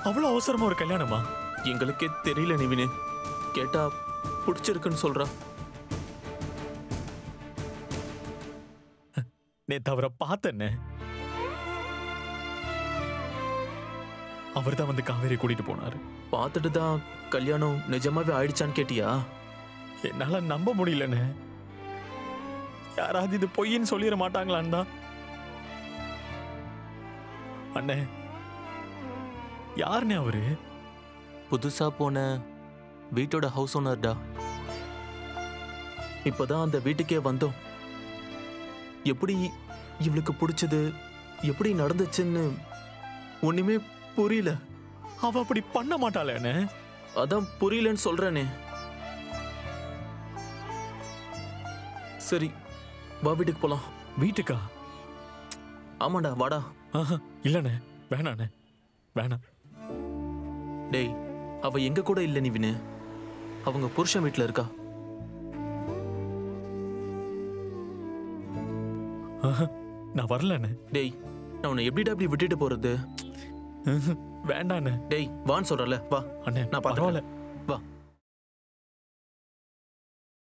அவ்வளவு அவசரமா ஒரு கல்யாணமா எங்களுக்கே தெரியல நிவினு கேட்டா பிடிச்சிருக்குன்னு சொல்றா நேத்து அவரை பார்த்தேன்னு அவர் தான் வந்து காவேரி கூட்டிட்டு போனாரு பார்த்துட்டு தான் கல்யாணம் நிஜமாவே ஆயிடுச்சான்னு கேட்டியா என்னால நம்ப முடியலண்ணே யாராவது இது பொய்ன்னு சொல்லிட மாட்டாங்களான்னு தான் அண்ணே யாருண்ணே அவரு புதுசா போன வீட்டோட ஹவுஸ் ஓனர்டா இப்பதான் அந்த வீட்டுக்கே வந்தோம் எப்படி இவளுக்கு பிடிச்சது எப்படி நடந்துச்சுன்னு ஒண்ணுமே புரியல அவ அப்படி பண்ண மாட்டாளே அண்ணே அதான் புரியலன்னு சொல்றேனே சரி வா வீட்டுக்கு போலாம் வீட்டுக்கா ஆமாண்டா வாடா ஆஹா, இல்லண்ணே வேணாண்ணே வேணாம் டேய் அவ எங்க கூட இல்ல நிவினு அவங்க புருஷன் வீட்ல இருக்கா ஆஹா, நான் வரலண்ணே டேய் நான் உன்னை எப்படிடா இப்படி விட்டுட்டு போறது வேண்டாண்ணே டேய் வான்னு சொல்றல வா அண்ணே நான் பரவாயில்ல பாத்துக்கிறேன்